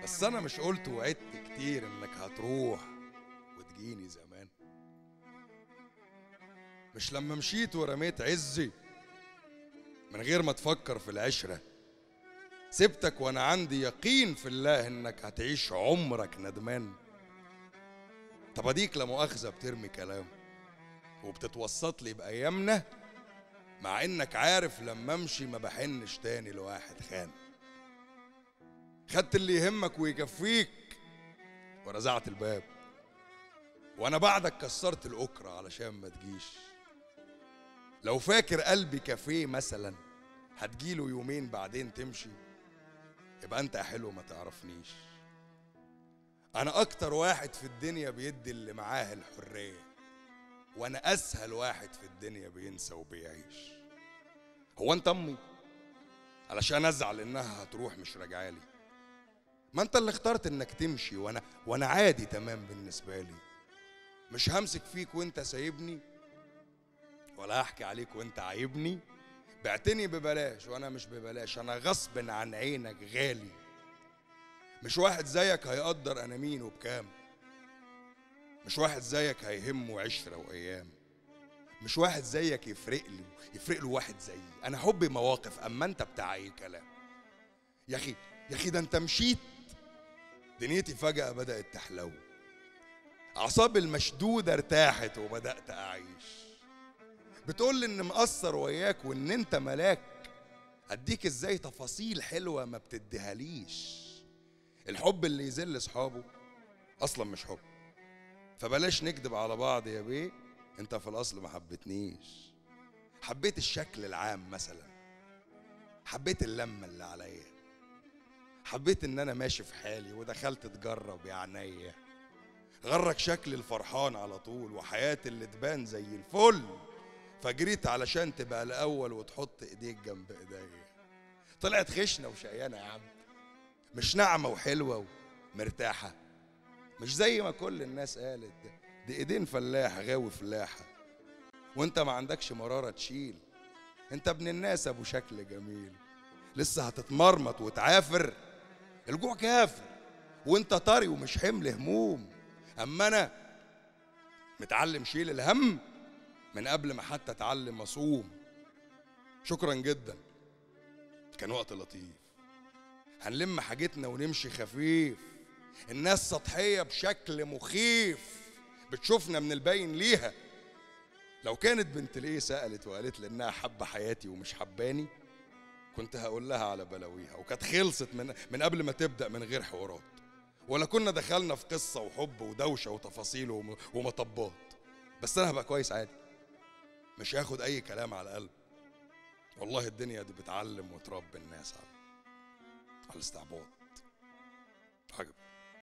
بس انا مش قلت وعدت كتير انك هتروح وتجيني زمان مش لما مشيت ورميت عزي من غير ما تفكر في العشرة سبتك وانا عندي يقين في الله انك هتعيش عمرك ندمان طب اديك لا مؤاخذة بترمي كلام وبتتوسط لي بايامنا مع انك عارف لما امشي ما بحنش تاني لواحد خان خدت اللي يهمك ويكفيك ورزعت الباب وانا بعدك كسرت الاكرة علشان ما تجيش لو فاكر قلبي كافيه مثلا هتجيله يومين بعدين تمشي يبقى انت يا حلو ما تعرفنيش انا اكتر واحد في الدنيا بيدي اللي معاه الحرية وانا اسهل واحد في الدنيا بينسى وبيعيش هو انت امي علشان ازعل انها هتروح مش راجعالي ما انت اللي اخترت انك تمشي وانا وانا عادي تمام بالنسبه لي مش همسك فيك وانت سايبني ولا هحكي عليك وانت عايبني بعتني ببلاش وانا مش ببلاش انا غصب عن عينك غالي مش واحد زيك هيقدر انا مين وبكام مش واحد زيك هيهمه عشرة وايام مش واحد زيك يفرق لي يفرق له واحد زيي انا حبي مواقف اما انت بتاع اي كلام يا اخي يا اخي ده انت مشيت دنيتي فجأة بدأت تحلو أعصابي المشدودة ارتاحت وبدأت أعيش بتقول لي إن مقصر وياك وإن أنت ملاك أديك إزاي تفاصيل حلوة ما بتديهاليش الحب اللي يذل صحابه أصلا مش حب فبلاش نكذب على بعض يا بيه أنت في الأصل ما حبتنيش حبيت الشكل العام مثلا حبيت اللمة اللي عليا حبيت ان انا ماشي في حالي ودخلت تجرب يا عينيا غرك شكل الفرحان على طول وحياتي اللي تبان زي الفل فجريت علشان تبقى الاول وتحط ايديك جنب ايديا طلعت خشنه وشقيانه يا عم مش ناعمه وحلوه ومرتاحه مش زي ما كل الناس قالت ده دي ايدين فلاح غاوي فلاحه وانت ما عندكش مراره تشيل انت ابن الناس ابو شكل جميل لسه هتتمرمط وتعافر الجوع كافر وانت طري ومش حمل هموم اما انا متعلم شيل الهم من قبل ما حتى اتعلم اصوم شكرا جدا كان وقت لطيف هنلم حاجتنا ونمشي خفيف الناس سطحية بشكل مخيف بتشوفنا من الباين ليها لو كانت بنت ليه سألت وقالت لي انها حابة حياتي ومش حباني كنت هقول لها على بلاويها وكانت خلصت من من قبل ما تبدا من غير حوارات ولا كنا دخلنا في قصه وحب ودوشه وتفاصيل وم- ومطبات بس انا هبقى كويس عادي مش هاخد اي كلام على القلب والله الدنيا دي بتعلم وتربي الناس على على الاستعباط عجب